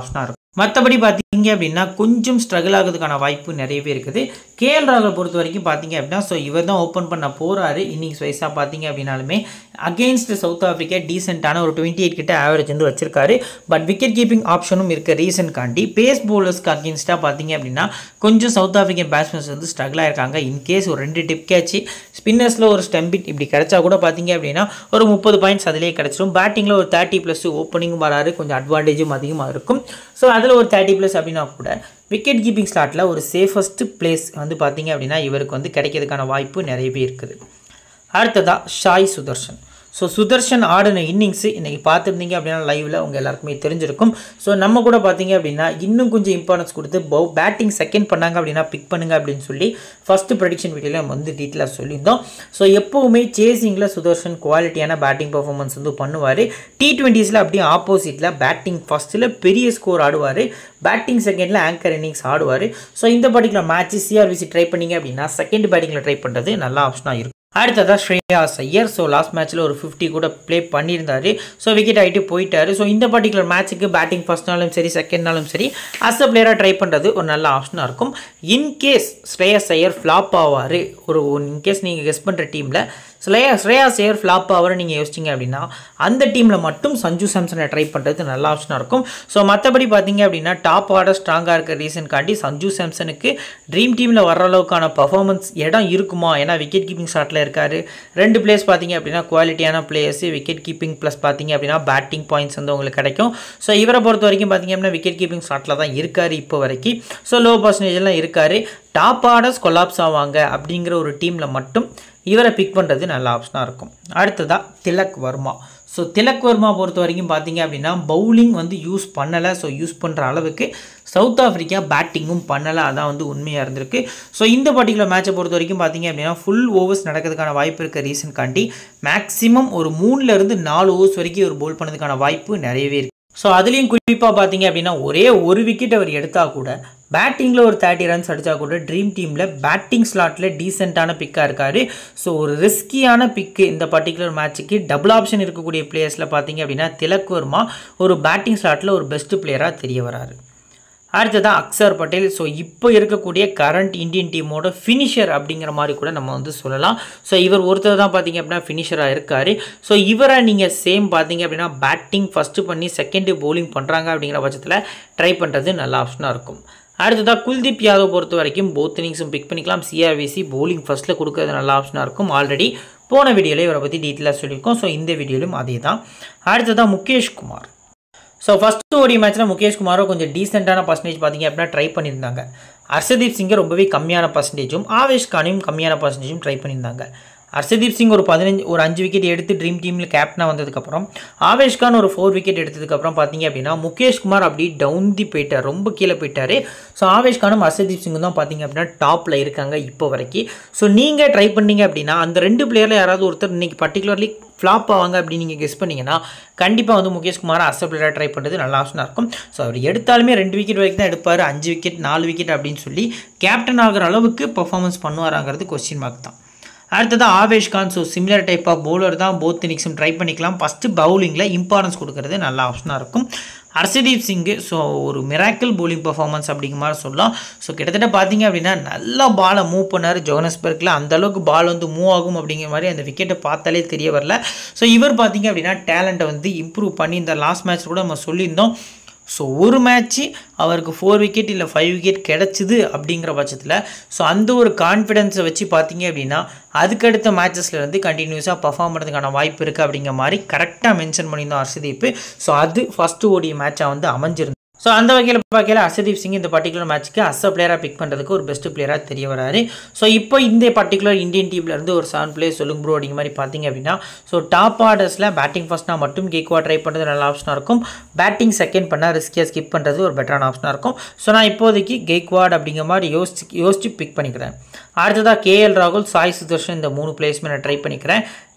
A: மற்றபடி பார்த்தீங்க அப்படின்னா கொஞ்சம் ஸ்ட்ரகிள் ஆகிறதுக்கான வாய்ப்பு நிறையவே இருக்குது கேஎல் ராகுலை பொறுத்த வரைக்கும் பார்த்தீங்க அப்படின்னா ஸோ இவர் தான் ஓப்பன் பண்ண போகிறாரு இன்னிங்ஸ் வைஸாக பார்த்தீங்க அப்படின்னாலுமே அகெயின்ஸ்ட் சவுத் ஆஃப்ரிக்கா டீசெண்டான ஒரு டுவெண்ட்டி எயிட் கிட்ட ஆவரேஜ் வந்து வச்சிருக்காரு பட் விக்கெட் கீப்பிங் ஆப்ஷனும் இருக்க ரீசன் காண்டி பேஸ் பவுலர்ஸ்க்கு அகெயின்ஸ்டாக பார்த்தீங்க அப்படின்னா கொஞ்சம் சவுத் ஆஃப்ரிக்கன் பேட்ஸ்மேன்ஸ் வந்து ஸ்ட்ரகிள் ஆயிருக்காங்க இன்கேஸ் ஒரு ரெண்டு டிப் கேட்சி ஸ்பின்னர்ஸில் ஒரு ஸ்டம்பிட் இப்படி கிடைச்சா கூட பார்த்தீங்க அப்படின்னா ஒரு முப்பது பாயிண்ட்ஸ் அதிலே கிடச்சிரும் பேட்டிங்கில் ஒரு தேர்ட்டி ப்ளஸ் ஓப்பனிங்கும் வராரு கொஞ்சம் அட்வான்டேஜும் அதிகமாக இருக்கும் ஸோ அதில் ஒரு தேர்ட்டி ப்ளஸ் அப்படின்னா கூட விக்கெட் கீப்பிங் ஸ்லாட்டில் ஒரு சேஃபஸ்ட் பிளேஸ் வந்து பார்த்தீங்க அப்படின்னா இவருக்கு வந்து கிடைக்கிறதுக்கான வாய்ப்பு நிறையவே இருக்குது அடுத்ததாக ஷாய் சுதர்ஷன் ஸோ சுதர்ஷன் ஆடின இன்னிங்ஸு இன்றைக்கி பார்த்துருந்தீங்க அப்படின்னா லைவில் உங்கள் எல்லாருக்குமே தெரிஞ்சிருக்கும் ஸோ நம்ம கூட பார்த்தீங்க அப்படின்னா இன்னும் கொஞ்சம் இம்பார்ட்டன்ஸ் கொடுத்து பவு பேட்டிங் செகண்ட் பண்ணாங்க அப்படின்னா பிக் பண்ணுங்க அப்படின்னு சொல்லி ஃபஸ்ட்டு ப்ரெடிக்ஷன் வீடியோவில் நம்ம வந்து டீட்டெயிலாக சொல்லியிருந்தோம் ஸோ எப்போவுமே சேசிங்கில் சுதர்ஷன் குவாலிட்டியான பேட்டிங் பர்ஃபார்மன்ஸ் வந்து பண்ணுவார் டி டுவெண்ட்டீஸில் அப்படியே ஆப்போசிட்டில் பேட்டிங் ஃபஸ்ட்டில் பெரிய ஸ்கோர் ஆடுவார் பேட்டிங் செகண்டில் ஆங்கர் இன்னிங்ஸ் ஆடுவார் ஸோ இந்த பர்டிகுலர் மேட்ச் சிஆர்விசி ட்ரை பண்ணீங்க அப்படின்னா செகண்ட் பேட்டிங்கில் ட்ரை பண்ணுறது நல்ல ஆப்ஷனாக இருக்கும் அடுத்ததாக ஸ்ரேயா ஐயர் ஸோ லாஸ்ட் மேட்ச்சில் ஒரு ஃபிஃப்டி கூட ப்ளே பண்ணியிருந்தார் ஸோ விக்கெட் ஆகிட்டு போயிட்டாரு ஸோ இந்த பர்டிகுலர் மேட்ச்சுக்கு பேட்டிங் ஃபர்ஸ்ட்னாலும் சரி செகண்ட்னாலும் சரி அஸ் அ பிளேயராக ட்ரை பண்ணுறது ஒரு நல்ல ஆப்ஷனாக இருக்கும் இன்கேஸ் ஸ்ரேயா ஐயர் ஃப்ளாப் ஆவார் ஒரு இன்கேஸ் நீங்கள் கெஸ் பண்ணுற டீமில் ஸ்ரேயா ஸ்ரேயா ஐயர் ஃப்ளாப் ஆவார் நீங்கள் யோசிச்சிங்க அப்படின்னா அந்த டீமில் மட்டும் சஞ்சு சாம்சனை ட்ரை பண்ணுறது நல்ல ஆப்ஷனாக இருக்கும் ஸோ மற்றபடி பார்த்தீங்க அப்படின்னா டாப் ஆர்டர் ஸ்ட்ராங்காக இருக்க ரீசன் காட்டி சஞ்சு சாம்சனுக்கு ட்ரீம் டீமில் வர்ற அளவுக்கான பர்ஃபார்மன்ஸ் இடம் இருக்குமா ஏன்னா விக்கெட் கீப்பிங் ஷாட்டில் இருக்கார் ரெண்டு பிளேஸ் பார்த்தீங்க அப்படின்னா குவாலிட்டியான பிளேயர்ஸ் விக்கெட் கீப்பிங் ப்ளஸ் பார்த்தீங்க அப்படின்னா பேட்டிங் பாயிண்ட்ஸ் வந்து உங்களுக்கு கிடைக்கும் ஸோ இவரை பொறுத்த வரைக்கும் பார்த்தீங்க அப்படின்னா விக்கெட் கீப்பிங் ஷாட்டில் தான் இருக்கார் இப்போ வரைக்கும் ஸோ லோ பர்சன்டேஜ்லாம் இருக்கார் டாப் ஆர்டர்ஸ் கொலாப்ஸ் ஆவாங்க அப்படிங்கிற ஒரு டீமில் மட்டும் இவரை பிக் பண்ணுறது நல்ல ஆப்ஷனாக இருக்கும் அடுத்ததாக திலக் வர்மா ஸோ திலக் வர்மா பொறுத்த வரைக்கும் பார்த்தீங்க அப்படின்னா பவுலிங் வந்து யூஸ் பண்ணலை ஸோ யூஸ் பண்ணுற அளவுக்கு சவுத் ஆஃப்ரிக்கா பேட்டிங்கும் பண்ணலை அதான் வந்து உண்மையாக இருந்திருக்கு ஸோ இந்த பர்டிகுலர் மேட்சை பொறுத்த வரைக்கும் பார்த்தீங்க அப்படின்னா ஃபுல் ஓவர்ஸ் நடக்கிறதுக்கான வாய்ப்பு இருக்க ரீசன் காண்டி மேக்ஸிமம் ஒரு மூணுலேருந்து நாலு ஓவர்ஸ் வரைக்கும் ஒரு போல் பண்ணதுக்கான வாய்ப்பு நிறையவே இருக்குது ஸோ அதுலேயும் குறிப்பாக பார்த்தீங்க அப்படின்னா ஒரே ஒரு விக்கெட் அவர் எடுத்தால் கூட பேட்டிங்கில் ஒரு தேர்ட்டி ரன்ஸ் அடித்தா கூட ட்ரீம் டீமில் பேட்டிங் ஸ்லாட்டில் டீசெண்டான பிக்காக இருக்கார் ஸோ ஒரு ரிஸ்கியான பிக்கு இந்த பர்டிகுலர் மேட்ச்சுக்கு டபுள் ஆப்ஷன் இருக்கக்கூடிய பிளேயர்ஸில் பார்த்தீங்க அப்படின்னா திலக் வர்மா ஒரு பேட்டிங் ஸ்லாட்டில் ஒரு பெஸ்ட் பிளேயராக தெரிய வராரு அடுத்ததான் அக்சர் பட்டேல் ஸோ இப்போ இருக்கக்கூடிய கரண்ட் இந்தியன் டீமோட ஃபினிஷர் அப்படிங்கிற மாதிரி கூட நம்ம வந்து சொல்லலாம் ஸோ இவர் ஒருத்தர் தான் பார்த்தீங்க அப்படின்னா ஃபினிஷராக இருக்கார் ஸோ இவரை நீங்கள் சேம் பார்த்தீங்க அப்படின்னா பேட்டிங் ஃபஸ்ட்டு பண்ணி செகண்டு bowling பண்ணுறாங்க அப்படிங்கிற பட்சத்தில் ட்ரை பண்ணுறது நல்ல ஆப்ஷனாக இருக்கும் அடுத்ததாக குல்தீப் யாதவ் பொறுத்த வரைக்கும் போத் இன்னிங்ஸும் பிக் பண்ணிக்கலாம் சிஆர்விசி bowling ஃபஸ்ட்டில் கொடுக்கறது நல்ல ஆப்ஷனாக இருக்கும் ஆல்ரெடி போன வீடியோவில் இவரை பற்றி டீட்டெயிலாக சொல்லியிருக்கோம் ஸோ இந்த வீடியோலையும் அதே தான் அடுத்ததாக முகேஷ் குமார் ஸோ ஃபஸ்ட்டு ஓடி மேட்ச்சில் முகேஷ் குமாரோ கொஞ்சம் டீசெண்டான பர்சன்டேஜ் பார்த்தீங்க அப்படின்னா ட்ரை பண்ணியிருந்தாங்க ஹர்ஷதீப் சிங்கை ரொம்பவே கம்மியான பர்சன்டேஜும் ஆவேஷ் கானையும் கம்மியான பர்சன்டேஜும் ட்ரை பண்ணியிருந்தாங்க ஹர்ஷதீப் சிங் ஒரு பதினஞ்சு ஒரு அஞ்சு விக்கெட் எடுத்து ட்ரீம் டீமில் கேப்டனாக வந்ததுக்கப்புறம் ஆவேஷ் கான் ஒரு ஃபோர் விக்கெட் எடுத்ததுக்கப்புறம் பார்த்தீங்க அப்படின்னா முகேஷ் குமார் அப்படி டவுந்தி போயிட்டார் ரொம்ப கீழே போயிட்டார் ஸோ ஆவேஷ் கானும் ஹர்ஷதீப் சிங்கும் தான் பார்த்தீங்க அப்படின்னா டாப்பில் இருக்காங்க இப்போ வரைக்கும் ஸோ நீங்கள் ட்ரை பண்ணீங்க அப்படின்னா அந்த ரெண்டு பிளேயரில் யாராவது ஒருத்தர் இன்னைக்கு பர்டிகுலர்லி ஃப்ளாப் ஆவாங்க அப்படின்னு நீங்கள் கெஸ் பண்ணீங்கன்னா கண்டிப்பாக வந்து முகேஷ் குமார் அச பிளேயராக ட்ரை பண்ணுறது நல்ல ஆப்ஷனாக இருக்கும் ஸோ அவர் எடுத்தாலுமே ரெண்டு விக்கெட் வரைக்கும் தான் எடுப்பார் அஞ்சு விக்கெட் நாலு விக்கெட் அப்படின்னு சொல்லி கேப்டன் ஆகிற அளவுக்கு பர்ஃபார்மன்ஸ் பண்ணுவாராங்கிறது கொஸ்டின் மார்க் தான் அடுத்ததாக Avesh Khan so similar type of bowler தான் போத் இன்னிங்ஸும் ட்ரை பண்ணிக்கலாம் ஃபஸ்ட்டு பவுலிங்கில் இம்பார்ட்டன்ஸ் கொடுக்கறது நல்ல ஆப்ஷனாக இருக்கும் ஹர்ஷதீப் சிங்கு ஸோ ஒரு மிராக்கிள் bowling பர்ஃபார்மன்ஸ் அப்படிங்கிற மாதிரி சொல்லலாம் ஸோ கிட்டத்தட்ட பார்த்தீங்க அப்படின்னா நல்லா பாலை மூவ் பண்ணார் ஜோனஸ்பர்க்கில் அந்த அளவுக்கு பால் வந்து மூவ் ஆகும் அப்படிங்கிற மாதிரி அந்த விக்கெட்டை பார்த்தாலே தெரிய வரல ஸோ இவர் பார்த்தீங்க அப்படின்னா டேலண்ட்டை வந்து இம்ப்ரூவ் பண்ணி இந்த லாஸ்ட் மேட்ச் கூட நம்ம சொல்லியிருந்தோம் ஸோ ஒரு மேட்ச்சு அவருக்கு ஃபோர் விக்கெட் இல்லை ஃபைவ் விக்கெட் கிடச்சிது அப்படிங்கிற பட்சத்தில் ஸோ அந்த ஒரு கான்ஃபிடென்ஸை வச்சு பார்த்தீங்க அப்படின்னா அதுக்கடுத்த மேட்சஸில் இருந்து கண்டினியூஸாக பர்ஃபார்ம் பண்ணுறதுக்கான வாய்ப்பு இருக்குது அப்படிங்கிற மாதிரி கரெக்டாக மென்ஷன் பண்ணியிருந்தோம் ஹர்ஷதீப் ஸோ அது ஃபஸ்ட்டு ஓடிய மேட்சாக வந்து அமைஞ்சிருந்து ஸோ அந்த வகையில் பார்க்கல ஹர்ஷதீப் சிங் இந்த பர்டிகுலர் மேட்ச்சுக்கு அஸ் அ பிளேயராக பிக் பண்ணுறதுக்கு ஒரு பெஸ்ட் பிளேயராக தெரிய வராரு ஸோ இப்போ இந்த பர்டிகுலர் இந்தியன் டீம்ல இருந்து ஒரு செவன் பிளேயர் சொல்லுங்க ப்ரோ அப்படிங்கிற மாதிரி பார்த்தீங்க அப்படின்னா ஸோ டாப் ஆர்டர்ஸில் பேட்டிங் ஃபர்ஸ்ட்னா மட்டும் கேக்வா ட்ரை பண்ணுறது நல்ல ஆப்ஷனாக இருக்கும் பேட்டிங் செகண்ட் பண்ணால் ரிஸ்கியாக ஸ்கிப் பண்ணுறது ஒரு பெட்டரான ஆப்ஷனாக இருக்கும் ஸோ நான் இப்போதைக்கு கேக்வாட் அப்படிங்கிற மாதிரி யோசிச்சு யோசிச்சு பிக் பண்ணிக்கிறேன் அடுத்ததாக கேஎல் ராகுல் சாய் சுதர்ஷன் இந்த மூணு பிளேஸ்மே நான் ட்ரை பண்ணிக்கிறேன்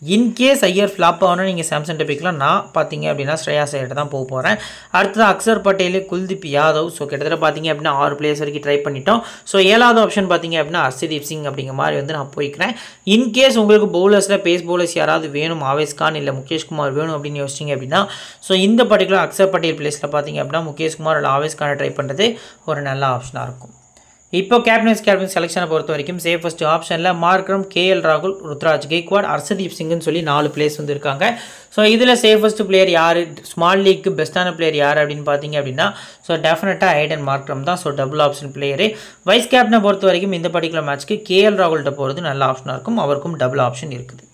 A: இன்கேஸ் ஐயர் ஃப்ளாப் ஆகணும் நீங்கள் சாம்சங் டெபிக்லாம் நான் பார்த்தீங்க அப்படின்னா ஸ்ரேயா சைடு தான் போக போகிறேன் அடுத்தது அக்சர் பட்டேல் குல்தீப் யாதவ் ஸோ கிட்டத்தட்ட பார்த்தீங்க அப்படின்னா ஆறு பிளேயர்ஸ் வரைக்கும் ட்ரை பண்ணிட்டோம் ஸோ ஏழாவது ஆப்ஷன் பார்த்தீங்க அப்படின்னா ஹர்ஷதீப் சிங் அப்படிங்கிற மாதிரி வந்து நான் போய்க்கிறேன் இன்கேஸ் உங்களுக்கு பவுலர்ஸில் பேஸ் பவுலர்ஸ் யாராவது வேணும் ஆவேஸ் கான் இல்லை முகேஷ் குமார் வேணும் அப்படின்னு யோசிச்சிங்க அப்படின்னா ஸோ இந்த பர்டிகுலர் அக்சர் பட்டேல் பிளேஸில் பார்த்தீங்க அப்படின்னா முகேஷ் குமார் இல்லை ஆவேஸ் கானை ட்ரை பண்ணுறது ஒரு நல்ல ஆப்ஷனாக இருக்கும் இப்போ கேப்டன்ஸ் கேப்டன் செலெக்ஷனை பொறுத்த வரைக்கும் சேஃபஸ்ட் ஆப்ஷனில் மார்க்ரம் கேஎல் ராகுல் ருத்ராஜ் கெய்க்வாட் ஹர்ஷதீப் சிங்னு சொல்லி நாலு பிளேஸ் வந்து இருக்காங்க ஸோ இதில் சேஃபஸ்ட் பிளேயர் யார் ஸ்மால் லீக்கு பெஸ்ட்டான பிளேயர் யார் அப்படின்னு பார்த்தீங்க அப்படின்னா ஸோ டெஃபினட்டாக ஐடன் மார்க்ரம் தான் so double option player vice கேப்டனை பொறுத்த வரைக்கும் இந்த பர்டிகுலர் மேட்ச்க்கு கேஎல் ராகுல்கிட்ட போகிறது நல்ல ஆப்ஷனாக இருக்கும் அவருக்கும் டபுள் ஆப்ஷன் இருக்குது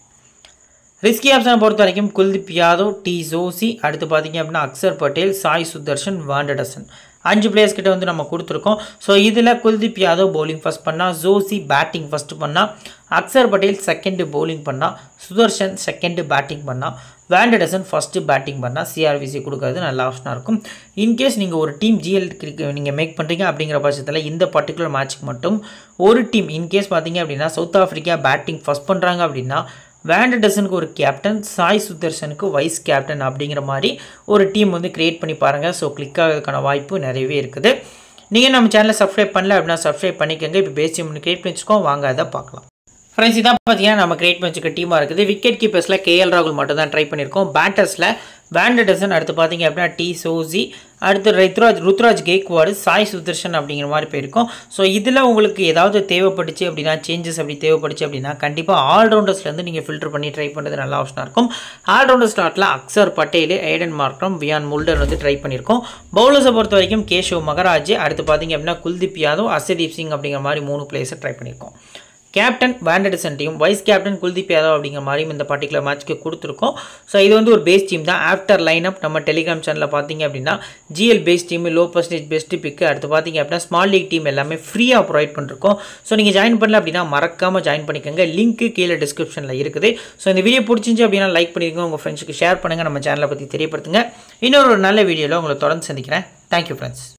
A: ரிஸ்கி ஆப்ஷனை பொறுத்த வரைக்கும் குல்தீப் யாதவ் டி ஜோசி அடுத்து பார்த்தீங்க அப்படின்னா அக்சர் பட்டேல் சாய் சுதர்ஷன் வாண்டடசன் அஞ்சு பிளேயர்ஸ் கிட்ட வந்து நம்ம கொடுத்துருக்கோம் ஸோ இதில் குல்தீப் யாதவ் பவுலிங் ஃபஸ்ட் பண்ணால் ஜோசி பேட்டிங் ஃபஸ்ட்டு பண்ணால் அக்சர் பட்டேல் செகண்டு பவுலிங் பண்ணால் சுதர்ஷன் செகண்டு பேட்டிங் பண்ணால் வேண்டடசன் ஃபஸ்ட்டு பேட்டிங் பண்ணால் சிஆர்விசி கொடுக்கறது நல்ல ஆப்ஷனாக இருக்கும் இன்கேஸ் நீங்கள் ஒரு டீம் ஜிஎல் நீங்கள் மேக் பண்ணுறீங்க அப்படிங்கிற பட்சத்தில் இந்த பர்டிகுலர் மேட்ச்க்கு மட்டும் ஒரு டீம் இன்கேஸ் பார்த்தீங்க அப்படின்னா சவுத் ஆஃப்ரிக்கா பேட்டிங் ஃபஸ்ட் பண்ணுறாங்க அப்படின்னா வேண்டடசனுக்கு ஒரு கேப்டன் சாய் சுதர்ஷனுக்கு வைஸ் கேப்டன் அப்படிங்கிற மாதிரி ஒரு டீம் வந்து க்ரியேட் பண்ணி பாருங்கள் ஸோ கிளிக் ஆகிறதுக்கான வாய்ப்பு நிறையவே இருக்குது நீங்கள் நம்ம சேனலை சப்ஸ்கிரைப் பண்ணல அப்படின்னா சப்ஸ்கிரைப் பண்ணிக்கோங்க இப்போ பேஸ் டீம் க்ரியேட் பண்ணி வச்சுக்கோம் வாங்க அதை பார்க்கலாம் ஃப்ரெண்ட்ஸ் இதான் பார்த்தீங்கன்னா நம்ம கிரியேட் பண்ணி வச்சுக்க டீமாக இருக்குது விக்கெட் கீப்பர்ஸில் கேஎல் ராகுல் மட்டும் தான் ட்ரை பண்ணியிருக்கோம் பேட்டர்ஸில் வேண்டடசன் அடுத்து பார்த்தீங்க அப்படின்னா டி சோசி அடுத்து ருத்ராஜ் ருத்ராஜ் கேக்வாடு சாய் சுதர்ஷன் அப்படிங்கிற மாதிரி போயிருக்கும் ஸோ இதில் உங்களுக்கு ஏதாவது தேவைப்பட்டுச்சு அப்படின்னா சேஞ்சஸ் அப்படி தேவைப்பட்டுச்சு அப்படின்னா கண்டிப்பாக ஆல்ரவுண்டர்ஸ்லேருந்து நீங்கள் ஃபில்டர் பண்ணி ட்ரை பண்ணுறது நல்ல ஆப்ஷனாக இருக்கும் ஆல்ரவுண்டர் ஸ்லாட்டில் Axar Patel Aiden Markram Wiaan Mulder வந்து ட்ரை பண்ணியிருக்கோம் பவுலர்ஸை பொறுத்த வரைக்கும் கேஷவ் மகராஜ் அடுத்து பார்த்தீங்க அப்படின்னா குல்தீப் யாதவ் அசதீப் சிங் அப்படிங்கிற மாதிரி மூணு பிளேயர்ஸை ட்ரை பண்ணியிருக்கோம் captain van der Dussen team vice captain Kuldeep Yadav அப்படிங்கிற மாதிரியும் இந்த பர்டிகுலர் மேட்ச்க்கு கொடுத்துருக்கோம் ஸோ இது வந்து ஒரு பேஸ் டீம் தான் ஆஃப்டர் லைன் அப் நம்ம டெலிகிராம் சேனலில் பார்த்தீங்க அப்படின்னா GL base team low percentage best pick அடுத்து பார்த்தீங்க அப்படின்னா ஸ்மால் லீக் டீம் எல்லாமே ஃப்ரீயாக ப்ரொவைட் பண்ணிருக்கோம் ஸோ நீங்கள் ஜாயின் பண்ணல அப்படின்னா மறக்காமல் ஜாயின் பண்ணிக்கோங்க லிங்க்கு கீழே டிஸ்கிரிப்ஷனில் இருக்குது ஸோ இந்த வீடியோ பிடிச்சிருந்துச்சு அப்படின்னா லைக் பண்ணிக்கோங்க உங்கள் ஃப்ரெண்ட்ஸுக்கு ஷேர் பண்ணுங்கள் நம்ம சேனலை பற்றி தெரியப்படுத்துங்க இன்னொரு ஒரு நல்ல வீடியோவில் உங்களை தொடர்ந்து சந்திக்கிறேன் தேங்க்யூ ஃப்ரெண்ட்ஸ்